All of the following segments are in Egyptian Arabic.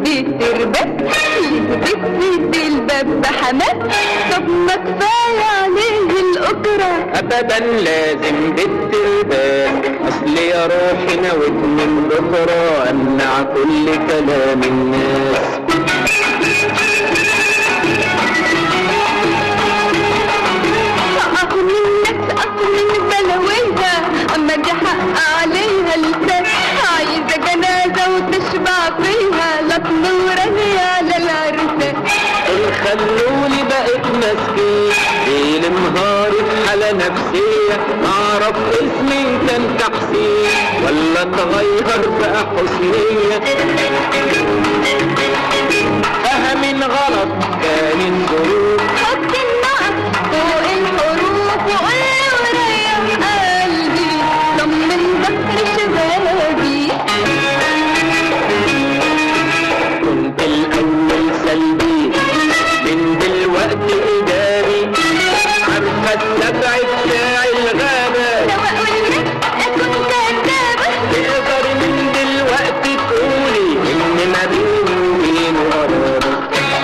بالتربة بتسد الباب بحماس طب ما كفاية عليه الأجرة ابدا لازم بالترباس اصل يا روحي نويت من بكره امنع كل كلام الناس أخو منك أخو من بلويها أما دي حق عليها الفات عايزة جنازة وتشبع فيها لا تنورني على العرسان خلوني بقيت مسكين ليل نهاري في حالة نفسية اعرف اسمي كان تحسين ولا اتغير بقى حسنية فهم غلط كان الظروف حط النقط فوق الحروف وقول وريح قلبي طمن ظهر شبابي كنت الاول سلبي من دلوقتي ايجابي عارفة السبع بتاع الغابة سواء والناس أكون كذابة تقدر من دلوقتي تقولي ان ما بيني وبينه قرابة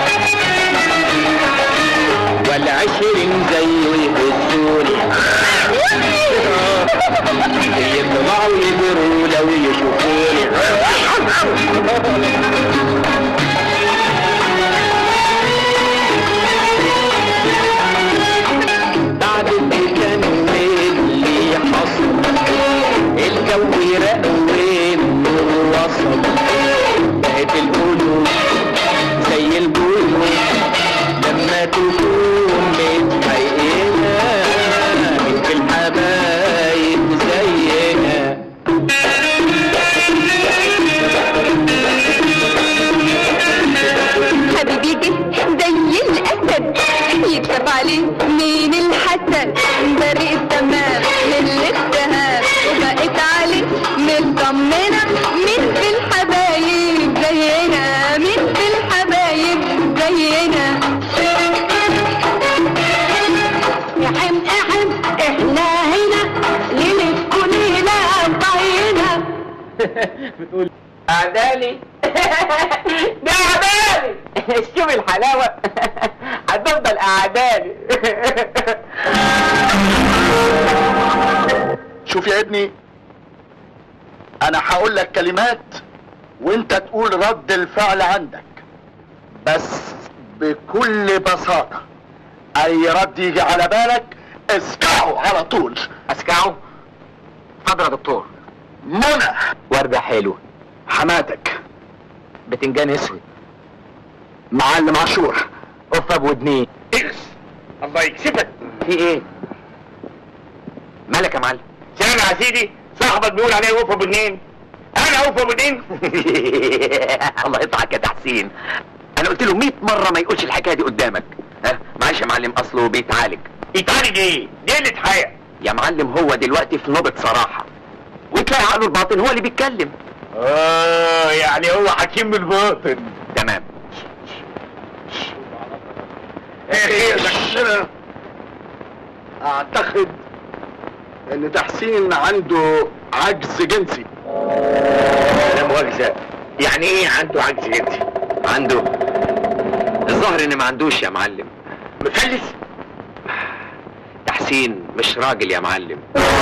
والعشرين زيه يهزوني يطلعوا يجروا لو يشوفوني بعد اللي كان اللي حصل الجو رقوي النور وصل بقت القلوب زي البلوب لما تكون متحققة من في الحبايب زينا حبيبي جه زي الأسد يكتب عليه مين الحسد بريء تمام من الاتهام وبقيت عليه مطمنة مين في الحبايب زينا مين في الحبايب زينا احم احم احنا هنا ليلة كلنا طينا بتقول اعدالي ده اعدالي شوف الحلاوه هتفضل اعدالي شوف يا ابني انا هقول لك كلمات وانت تقول رد الفعل عندك بس بكل بساطة اي رد يجي على بالك اسكعه على طول اسكعه اتفضل يا دكتور منى ورده حلوه حماتك بتنجان اسود معلم عاشور قفه بودنين اغس الله يكسفك في ايه مالك يا معلم سامع يا سيدي صاحبك بيقول عليه وقفه بجنين انا وقفه بجنين الله يطلعك يا تحسين انا قلت له 100 مره ما يقولش الحكايه دي قدامك ها معلش يا معلم اصله بيتعالج يتعالج ايه؟ دي اللي حياه يا معلم هو دلوقتي في نوبه صراحه وتلاقي عقله الباطن هو اللي بيتكلم اه يعني هو حكيم من الباطن تمام ايه اعتقد ان تحسين عنده عجز جنسي لا مؤاخذه يعني ايه عنده عجز جنسي؟ عنده الظاهر ان ما عندوش يا معلم مفلس؟ تحسين مش راجل يا معلم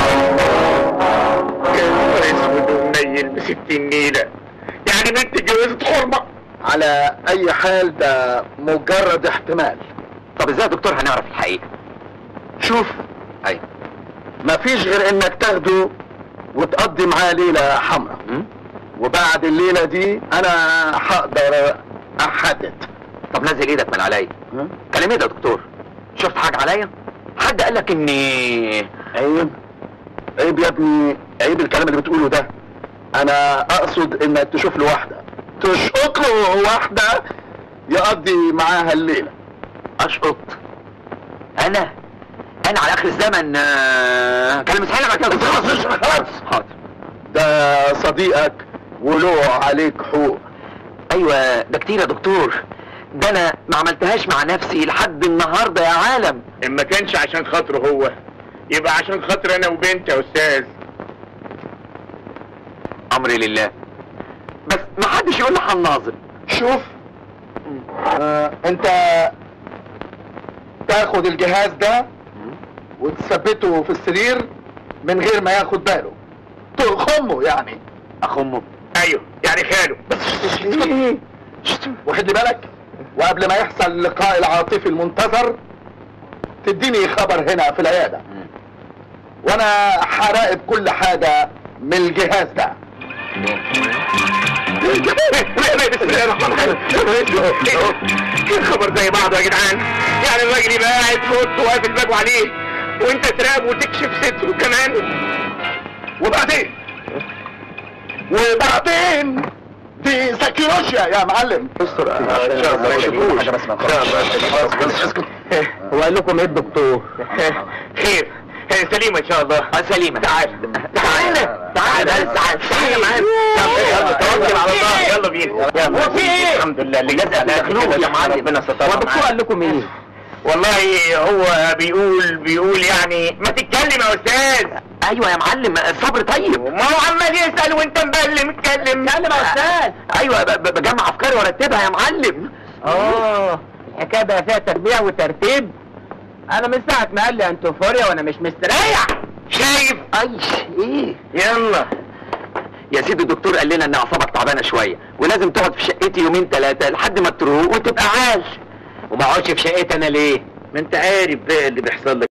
يا اسود ومنيل بستين نيله يعني بنت اتجوزت حرمه على اي حال ده مجرد احتمال طب ازاي يا دكتور هنعرف الحقيقه شوف اي مفيش غير انك تاخده وتقضي معاه ليلة حمراء م? وبعد الليلة دي انا هقدر احدد طب نزل ايدك من عليا ها؟ كلام ايه ده يا دكتور شفت حاجه عليا حد قال لك اني عيب عيب يا ابني عيب الكلام اللي بتقوله ده انا اقصد انك تشوف له واحدة تشقط له واحدة يقضي معاها الليلة اشقط انا انا على اخر الزمن آه، كلام سهل بعد كده خلاص خلاص حاضر ده صديقك وله عليك حقوق ايوه ده كتير يا دكتور ده انا ما عملتهاش مع نفسي لحد النهارده يا عالم ان ما كانش عشان خاطره هو يبقى عشان خاطر انا وبنت يا استاذ امري لله بس ما حدش يقول لي حناظر شوف آه انت تاخد الجهاز ده وتثبته في السرير من غير ما ياخد باله تخمه يعني اخمه ايوه يعني خاله واخد لي بالك وقبل ما يحصل اللقاء العاطفي المنتظر تديني خبر هنا في العياده وانا هراقب كل حاجه من الجهاز ده بسم الله الرحمن الرحيم الخبر زي بعضه يا جدعان يعني الراجل يبقى قاعد في اوضته واقف الباب عليه وانت تراقبه وتكشف ستره كمان وبعدين وبعدين دي سكيروشيا يا معلم ان شاء الله يشوفوش ان شاء الله هو قال لكم ايه الدكتور خير سليمة ان شاء الله سليمة تعال تعال تعال تعال تعال معانا يلا توكل على الله يلا بينا هو في ايه؟ الحمد لله اللي لازم جت تدخلوه يا معلم ربنا سترها هو الدكتور معانا. قال لكم ايه والله هو بيقول بيقول يعني ما تتكلم يا استاذ ايوه يا معلم صبر طيب ما هو عمال يسأل وانت مبلم اتكلم اتكلم يا استاذ ايوه ب- ب- بجمع افكاري وارتبها يا معلم اه الحكايه بقى فيها تربيع وترتيب انا من ساعه ما قال لي انتوفوريا وانا مش مستريح شايف اي ايه يلا يا سيدي الدكتور قال لنا ان اعصابك تعبانه شويه ولازم تقعد في شقتي يومين ثلاثه لحد ما تروق وتبقى عال وما اقعدش في شقتي انا ليه ما انت عارف بقى اللي بيحصل لك